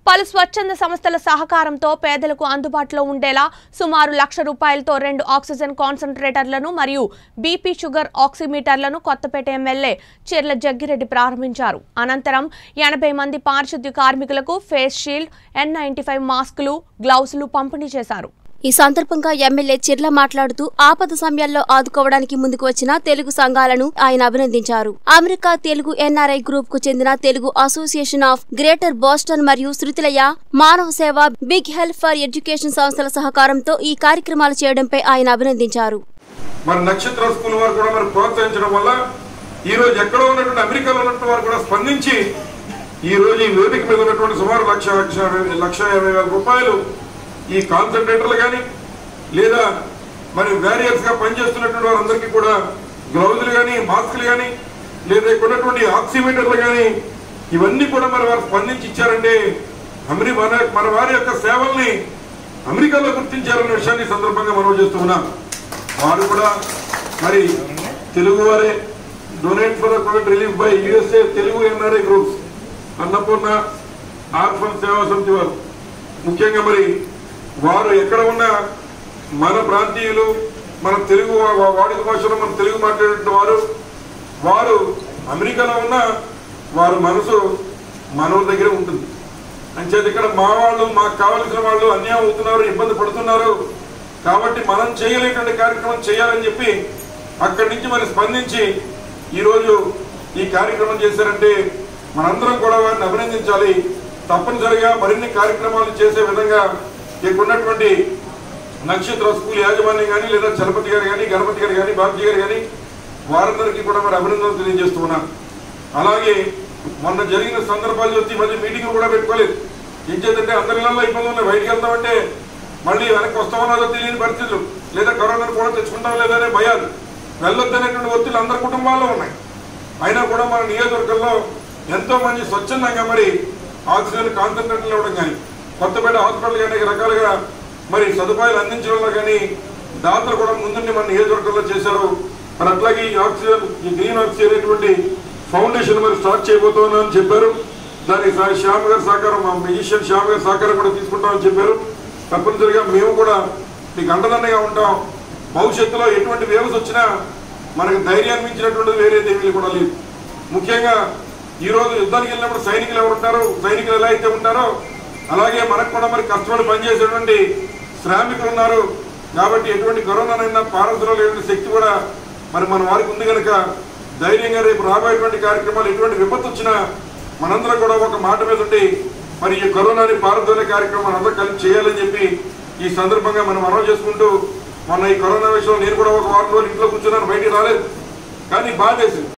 పలు స్వచ్ఛంద సంస్థల సహకారంతో పేదలకు అందుబాటులో ఉండేలా సుమారు లక్ష రూపాయలతో రెండు ఆక్సిజన్ కాన్సంట్రేటర్లను మరియు బీపీ షుగర్ ఆక్సిమీటర్లను కొత్తపేట ఎమ్మెల్యే చీర్ల జగ్గిరెడ్డి ప్రారంభించారు అనంతరం ఎనభై మంది పారిశుద్ధ్య కార్మికులకు face shield N ninety five మాస్కులు గ్లౌజులు పంపిణీ చేశారు ఈ సందర్భంగా ఎమ్మెల్యే చిర్ల మాట్లాడుతూ ఆపద సమయాల్లో ఆదుకోవడానికి ముందుకు వచ్చిన తెలుగు సంఘాలను ఆయన అభినందించారు అమెరికా తెలుగు ఎన్ఆర్ఐ గ్రూప్ కు చెందిన Telugu association of greater Boston మరియు శృతిలయ మానవ సేవ బిగ్ హెల్ప్ ఫర్ ఎడ్యుకేషన్ సంస్థల సహకారంతో ఈ కార్యక్రమాలు చేయడంపై ఆయన అభినందించారు మరి నక్షత్ర స్కూల్ వారు కూడా మరి ప్రోత్సహించడం వల్ల ఈ రోజు ఎక్కడో ఉన్నటువంటి అమెరికాలో ఉన్నటువంటి వారు కూడా స్పందించి ఈ రోజు ఈ వేదిక మీద ఉన్నటువంటి సుమారు లక్ష లక్ష యాభై- లక్ష యాభై వేల రూపాయలు ఈ కాన్సన్ట్రేటర్లు కానీ లేదా మరి బ్యారియర్స్ గా పనిచేస్తున్నటువంటి వారందరికీ కూడా గ్లౌజులు కానీ మాస్కులు కానీ లేదా ఇక్కడ ఉన్నటువంటి ఆక్సిమీటర్లు కానీ ఇవన్నీ కూడా మరి వారు స్పందించి ఇచ్చారంటే అమెరి మన మన వారి యొక్క సేవల్ని అమెరికాలో గుర్తించారన్న విషయాన్ని ఈ సందర్భంగా మనం చేస్తూ ఉన్నాం వారు కూడా మరి తెలుగు వారే donate for covid relief by USA Telugu NRI groups Annapurna orphan Seva Samithi వారు ముఖ్యంగా మరి వారు ఎక్కడ ఉన్నా మన ప్రాంతీయులు మన తెలుగు వా- వా- వాడుక భాషలో మన తెలుగు మాట్లాడే వారు వారు అమెరికాలో ఉన్న వారి మనసు మన దగ్గర ఉంటుంది అంచేది ఇక్కడ మా వాళ్ళు మాకు కావలసిన వాళ్ళు అన్యాయం అవుతున్నారు ఇబ్బంది పడుతున్నారు కాబట్టి మనం చేయలేటువంటి కార్యక్రమం చేయాలని చెప్పి అక్కడి నుంచి మరి స్పందించి ఈరోజు ఈ కార్యక్రమం చేశారంటే మనందరం కూడా వారిని అభినందించాలి తప్పనిసరిగా మరిన్ని కార్యక్రమాలు చేసే విధంగా ఇక్కడ ఉన్నటువంటి నక్షత్ర స్కూల్ యాజమాన్యం కానీ లేదా చలపతి గారు కానీ గణపతి గారు కానీ బాబ్జీ గారు కానీ వారందరికీ కూడా మరి అభినందనలు తెలియజేస్తూ ఉన్నాను అలాగే మొన్న జరిగిన సందర్భాలు చూస్తే ఈ మధ్య మీటింగ్ కూడా పెట్టుకోలేదు ఏం చేద్దంటే అందరిలో ఇబ్బంది ఉన్నాయి బయటికి వెళ్తామంటే మళ్ళీ వెనక్కి వస్తామన్నదో తెలియని పరిస్థితులు లేదా కరోనాను కూడా తెచ్చుకుంటాం లేదనే భయాలు వెళ్ళొద్దనేటువంటి ఒత్తిళ్ళు అందరి కుటుంబాల్లో ఉన్నాయి అయినా కూడా మన నియోజకవర్గంలో ఎంతో మంది స్వచ్ఛందంగా మరి ఆక్సిజన్ కాన్సన్ట్రేటర్లు ఇవ్వడం కానీ కొత్తపేట హాస్పిటల్ కానీ రకాలుగా మరి సదుపాయాలు అందించడంలో కానీ దాతలు కూడా ముందుండి మన నియోజకవర్గంలో చేశారు మరి అట్లాగే ఈ ఆక్సిజన్ ఈ గ్రీన్ ఆక్సిజన్ అనేటువంటి ఫౌండేషన్ మరి స్టార్ట్ చేయబోతున్నామని చెప్పారు దానికి సా- శ్యామ్ గారి సహకారం మా మ్యూజిషియన్ శ్యామ్ గారి సహకారం కూడా తీసుకుంటామని చెప్పారు తప్పనిసరిగా మేము కూడా మీకు అండదండగా ఉంటాం భవిష్యత్తులో ఎటువంటి వేవ్స్ వచ్చినా మనకు ధైర్యాన్ని మించినటువంటిది వేరే దేవీలు కూడా లేదు ముఖ్యంగా ఈ రోజు యుద్ధానికి వెళ్ళినప్పుడు సైనికులు ఎవరు ఉంటారో సైనికులు ఎలా అయితే ఉంటారో అలాగే మనకు కూడా మరి కష్టపడి పనిచేసేటువంటి శ్రామికులు ఉన్నారు కాబట్టి ఎటువంటి కరోనానైనా పారదలో లేని శక్తి కూడా మరి మన వారికి ఉంది కనుక ధైర్యంగా రేపు రాబోయేటువంటి కార్యక్రమాలు ఎటువంటి విపత్తు వచ్చినా మనందరం కూడా ఒక మాట మీద ఉండి మరి ఈ కరోనాని పారదోలే కార్యక్రమం అందరూ కలిసి చేయాలని చెప్పి ఈ సందర్భంగా మనం మనవి చేసుకుంటూ మొన్న ఈ కరోనా విషయంలో నేను కూడా ఒక వారం రోజులు ఇంట్లో కూర్చున్నాను బయటికి రాలేదు కానీ బాధేసింది